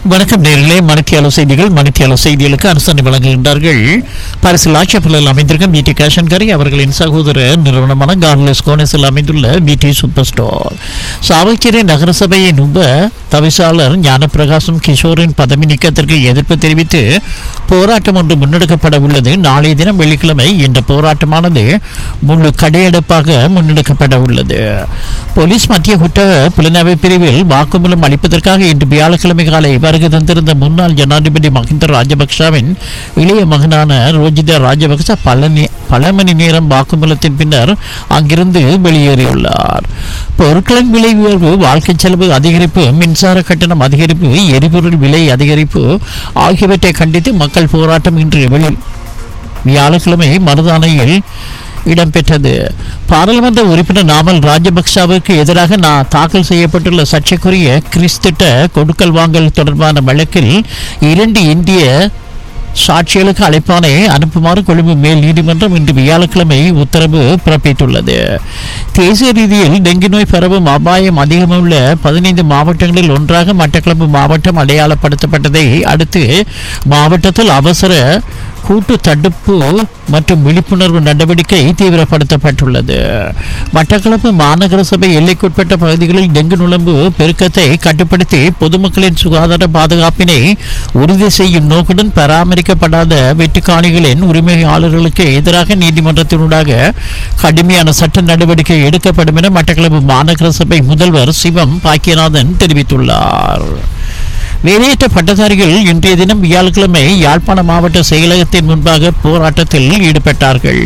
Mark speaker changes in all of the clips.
Speaker 1: வணக்கம் நேர்களே மணித்தியால செய்திகள் மணித்தியால செய்திகளுக்கு அரசனை வழங்குகின்றார்கள் பாரிசில் ஆட்சேபலில் அமைந்திருக்கும் பிடி கேஷன்கரி அவர்களின் சகோதர நிறுவனமான கார்லஸ் கோனஸில் அமைந்துள்ள பிடி சூப்பர் ஸ்டோர் சாவச்சேரி நகரசபையின் உப தவிசாளர் ஞானப்பிரகாசம் கிஷோரின் பதவி நீக்கத்திற்கு எதிர்ப்பு தெரிவித்து போராட்டம் ஒன்று முன்னெடுக்கப்பட உள்ளது நாளைய தினம் வெள்ளிக்கிழமை இந்த போராட்டமானது முழு கடையெடுப்பாக முன்னெடுக்கப்பட உள்ளது போலீஸ் மத்திய குற்ற புலனாய்வு பிரிவில் வாக்குமூலம் அளிப்பதற்காக இன்று வியாழக்கிழமை காலை வருகை தந்திருந்த முன்னாள் ஜனாதிபதி மஹிந்த ராஜபக்சவின் இளைய மகனான ரோஜிதா ராஜபக்ச பல நே- பல மணி நேரம் வாக்குமூலத்தின் பின்னர் அங்கிருந்து வெளியேறியுள்ளார் பொருட்களின் விலை உயர்வு வாழ்க்கை செலவு அதிகரிப்பு மின்சார கட்டணம் அதிகரிப்பு எரிபொருள் விலை அதிகரிப்பு ஆகியவற்றை கண்டித்து மக்கள் போராட்டம் இன்று வெளி வியாழக்கிழமை மருதானையில் இடம்பெற்றது பாராளுமன்ற உறுப்பினர் நாமல் ராஜபக்சவுக்கு எதிராக நான் தாக்கல் செய்யப்பட்டுள்ள சர்ச்சைக்குரிய கிறிஸ்திட்ட கொடுக்கல் வாங்கல் தொடர்பான வழக்கில் இரண்டு இந்திய சாட்சிகளுக்கு அழைப்பானை அனுப்புமாறு கொழும்பு மேல் நீதிமன்றம் இன்று வியாழக்கிழமை உத்தரவு பிறப்பித்துள்ளது தேசிய ரீதியில் டெங்கு நோய் பரவும் அபாயம் அதிகமுள்ள பதினைந்து மாவட்டங்களில் ஒன்றாக மட்டக்களப்பு மாவட்டம் அடையாளப்படுத்தப்பட்டதை அடுத்து மாவட்டத்தில் அவசர கூட்டு தடுப்பு மற்றும் விழிப்புணர்வு நடவடிக்கை தீவிரப்படுத்தப்பட்டுள்ளது மட்டக்களப்பு மாநகர சபை எல்லைக்குட்பட்ட பகுதிகளில் டெங்கு நுழம்பு பெருக்கத்தை கட்டுப்படுத்தி பொதுமக்களின் சுகாதார பாதுகாப்பினை உறுதி செய்யும் நோக்குடன் பராமரிக்கப்படாத வெட்டுக்காணிகளின் உரிமையாளர்களுக்கு எதிராக நீதிமன்றத்தினூடாக கடுமையான சட்ட நடவடிக்கை எடுக்கப்படும் என மட்டக்களப்பு மாநகர சபை முதல்வர் சிவம் பாக்கியநாதன் தெரிவித்துள்ளார் வேலையற்ற பட்டதாரிகள் இன்றைய தினம் வியாழக்கிழமை யாழ்ப்பாண மாவட்ட செயலகத்தின் முன்பாக போராட்டத்தில் ஈடுபட்டார்கள்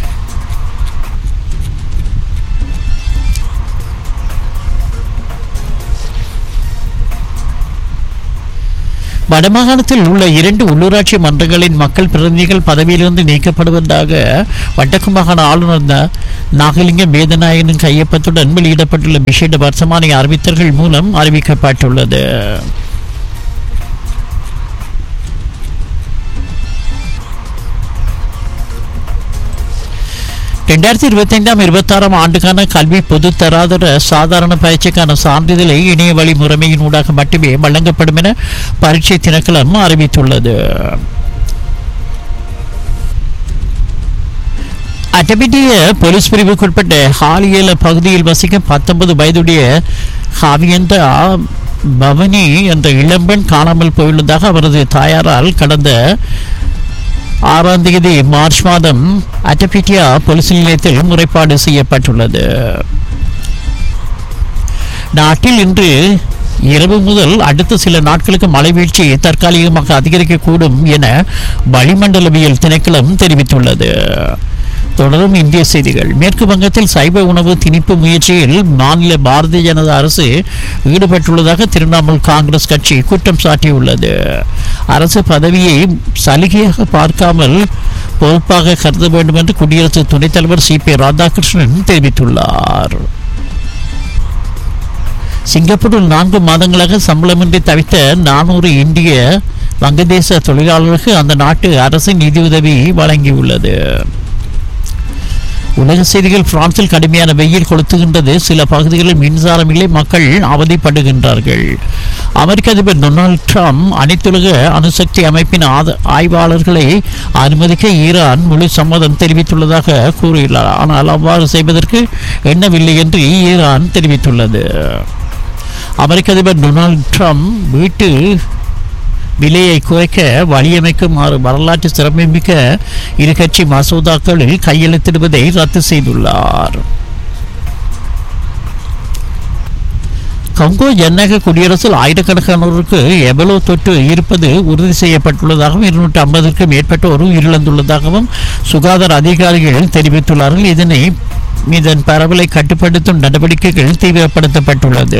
Speaker 1: வடமாகாணத்தில் உள்ள இரண்டு உள்ளூராட்சி மன்றங்களின் மக்கள் பிரதிநிதிகள் பதவியிலிருந்து நீக்கப்படுவதாக வடக்கு மாகாண ஆளுநர் ந- நாகலிங்கம் வேதநாயகனின் கையொப்பத்துடன் வெளியிடப்பட்டுள்ள விசேட வர்த்தமானி அறிவித்தல்கள் மூலம் அறிவிக்கப்பட்டுள்ளது ரெண்டாயிரத்தி இருபத்தைந்தாம் இருபத்தாறாம் ஆண்டுக்கான கல்வி பொது தராதர சாதாரண பயிற்சிக்கான சான்றிதழை இணைய வழி முறைமையினூடாக மட்டுமே வழங்கப்படும் என பரீட்சை திணைக்களம் அறிவித்துள்ளது அட்டபிட்டிய போலீஸ் பிரிவுக்குட்பட்ட ஹாலியல பகுதியில் வசிக்கும் பத்தொன்பது வயதுடைய ஹாவியந்த பவனி என்ற இளம்பெண் காணாமல் போயுள்ளதாக அவரது தாயாரால் கடந்த ஆறாம் தேதி மார்ச் மாதம் அட்டபிட்டியா போலீஸ் நிலையத்தில் முறைப்பாடு செய்யப்பட்டுள்ளது நாட்டில் இன்று இரவு முதல் அடுத்த சில நாட்களுக்கு மழை வீழ்ச்சி தற்காலிகமாக அதிகரிக்கக்கூடும் என வளிமண்டலவியல் திணைக்களம் தெரிவித்துள்ளது தொடரும் இந்திய செய்திகள் மேற்கு வங்கத்தில் சைவ உணவு திணிப்பு முயற்சியில் மாநில பாரதிய ஜனதா அரசு ஈடுபட்டுள்ளதாக திரிணாமுல் காங்கிரஸ் கட்சி குற்றம் சாட்டியுள்ளது அரசு பதவியை சலுகையாக பார்க்காமல் பொறுப்பாக கருத வேண்டும் என்று குடியரசு துணைத் தலைவர் சி பி ராதாகிருஷ்ணன் தெரிவித்துள்ளார் சிங்கப்பூரில் நான்கு மாதங்களாக சம்பளமின்றி தவித்த நானூறு இந்திய வங்கதேச தொழிலாளர்களுக்கு அந்த நாட்டு அரசு நிதியுதவி வழங்கியுள்ளது உலக செய்திகள் பிரான்சில் கடுமையான வெயில் கொளுத்துகின்றது சில பகுதிகளில் மின்சாரம் இல்லை மக்கள் அவதிப்படுகின்றார்கள் அமெரிக்க அதிபர் டொனால்ட் ட்ரம்ப் அனைத்துலக அணுசக்தி அமைப்பின் ஆத- ஆய்வாளர்களை அனுமதிக்க ஈரான் முழு சம்மதம் தெரிவித்துள்ளதாக கூறியுள்ளார் ஆனால் அவ்வாறு செய்வதற்கு எண்ணவில்லை என்று ஈரான் தெரிவித்துள்ளது அமெரிக்க அதிபர் டொனால்ட் ட்ரம்ப் வீட்டு விலையை குறைக்க வழியமைக்குமாறு வரலாற்று சிறப்புமிக்க இரு கட்சி மசோதாக்களில் கையெழுத்திடுவதை ரத்து செய்துள்ளார் கங்கோ ஜனநாயக குடியரசில் ஆயிரக்கணக்கானோருக்கு எபலோ தொற்று இருப்பது உறுதி செய்யப்பட்டுள்ளதாகவும் இருநூற்றி ஐம்பதுக்கும் மேற்பட்டோர் உயிரிழந்துள்ளதாகவும் சுகாதார அதிகாரிகள் தெரிவித்துள்ளார்கள் இதனை இதன் பரவலை கட்டுப்படுத்தும் நடவடிக்கைகள் தீவிரப்படுத்தப்பட்டுள்ளது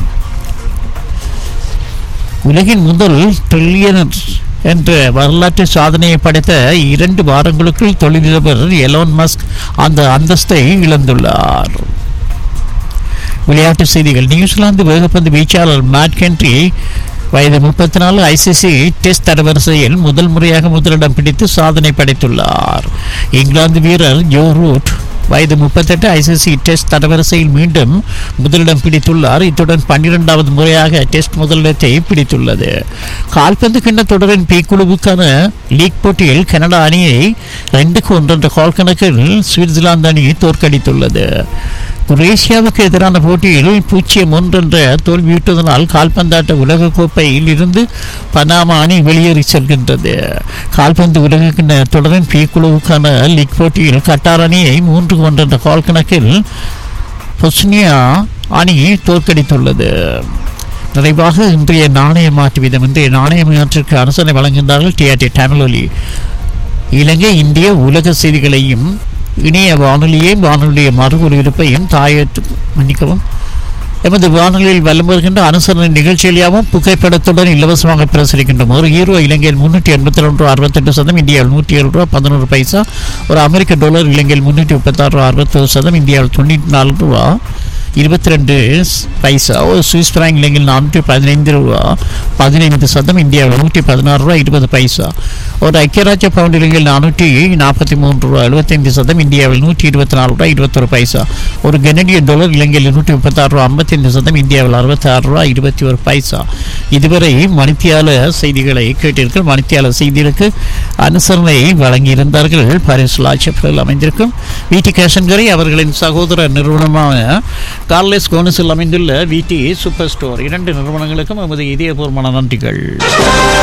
Speaker 1: உலகின் முதல் ட்ரில்லியன் என்ற வரலாற்று சாதனையை படைத்த இரண்டு வாரங்களுக்குள் தொழிலதிபர் எலோன் மஸ்க் அந்த அந்தஸ்தை இழந்துள்ளார் விளையாட்டு செய்திகள் நியூசிலாந்து வேகப்பந்து வீச்சாளர் மேட் கென்ட்ரி வயது முப்பத்தி நாலு ஐசிசி டெஸ்ட் தரவரிசையில் முதல் முறையாக முதலிடம் பிடித்து சாதனை படைத்துள்ளார் இங்கிலாந்து வீரர் ஜோ ரூட் வயது முப்பத்தெட்டு ஐசிசி டெஸ்ட் தரவரிசையில் மீண்டும் முதலிடம் பிடித்துள்ளார் இத்துடன் பன்னிரெண்டாவது முறையாக டெஸ்ட் முதலிடத்தை பிடித்துள்ளது கால்பந்து கிண்ண தொடரின் பி குழுவுக்கான லீக் போட்டியில் கனடா அணியை ரெண்டுக்கு ஒன்று என்ற கோல் கணக்கில் சுவிட்சர்லாந்து அணி தோற்கடித்துள்ளது குரேஷியாவுக்கு எதிரான போட்டியில் பூஜ்ஜியம் ஒன்று என்ற தோல்வியுற்றதனால் கால்பந்தாட்ட உலகக்கோப்பையில் இருந்து பனாமா அணி வெளியேறி செல்கின்றது கால்பந்து உலக தொடரின் பி குழுவுக்கான லீக் போட்டியில் கட்டார் அணியை மூன்று ஒன்று என்ற கோல் கணக்கில் பொஸ்னியா அணி தோற்கடித்துள்ளது நிறைவாக இன்றைய நாணய மாற்று வீதம் இன்றைய நாணய மாற்றிற்கு அரசனை வழங்குகின்றார்கள் டிஆர்டி தமிழொலி இலங்கை இந்திய உலக செய்திகளையும் இணைய வானொலியையும் வானொலிய மறு ஒலிபரப்பையும் தாயத்து மன்னிக்கவும் எமது வானொலியில் வலம் வருகின்ற அனுசரணை நிகழ்ச்சியிலாவும் புகைப்படத்துடன் இலவசமாக பிரசரிக்கின்றோம் ஒரு ஹீரோ இலங்கையில் முன்னூற்றி எண்பத்தி ரெண்டு ரூபா அறுபத்தெட்டு சதம் இந்தியாவில் நூற்றி ஏழு ரூபா பதினோரு பைசா ஒரு அமெரிக்க டாலர் இலங்கையில் முன்னூற்றி முப்பத்தாறு ரூபா அறுபத்தொரு சதம் இந்தியாவில் தொண்ணூற்றி நாலு ரூபா இருபத்தி ரெண்டு பைசா ஒரு சுவிஸ் பிராங்க் இலங்கையில் நானூற்றி பதினைந்து ரூபா பதினைந்து சதம் இந்தியாவில் நூற்றி பதினாறு ரூபா இருபது பைசா ஒரு ஐக்கியராஜ்ய பவுண்ட் இலங்கையில் நானூற்றி நாற்பத்தி மூன்று ரூபா எழுபத்தைந்து சதம் இந்தியாவில் நூற்றி இருபத்தி நாலு ரூபா இருபத்தொரு பைசா ஒரு கெனடிய டாலர் இலங்கையில் நூற்றி முப்பத்தாறு ரூபா ஐம்பத்தைந்து சதம் இந்தியாவில் அறுபத்தாறு ரூபா இருபத்தி ஒரு பைசா இதுவரை மணித்தியால செய்திகளை கேட்டீர்கள் மணித்தியால செய்திகளுக்கு அனுசரணை வழங்கியிருந்தார்கள் பாரிஸ் லாட்சப்பில் அமைந்திருக்கும் விடி கேஷன்கரை அவர்களின் சகோதர நிறுவனமான கார்லெஸ் கோனஸில் அமைந்துள்ள விடி சூப்பர் ஸ்டோர் இரண்டு நிறுவனங்களுக்கும் எமது இதயபூர்வமான நன்றிகள்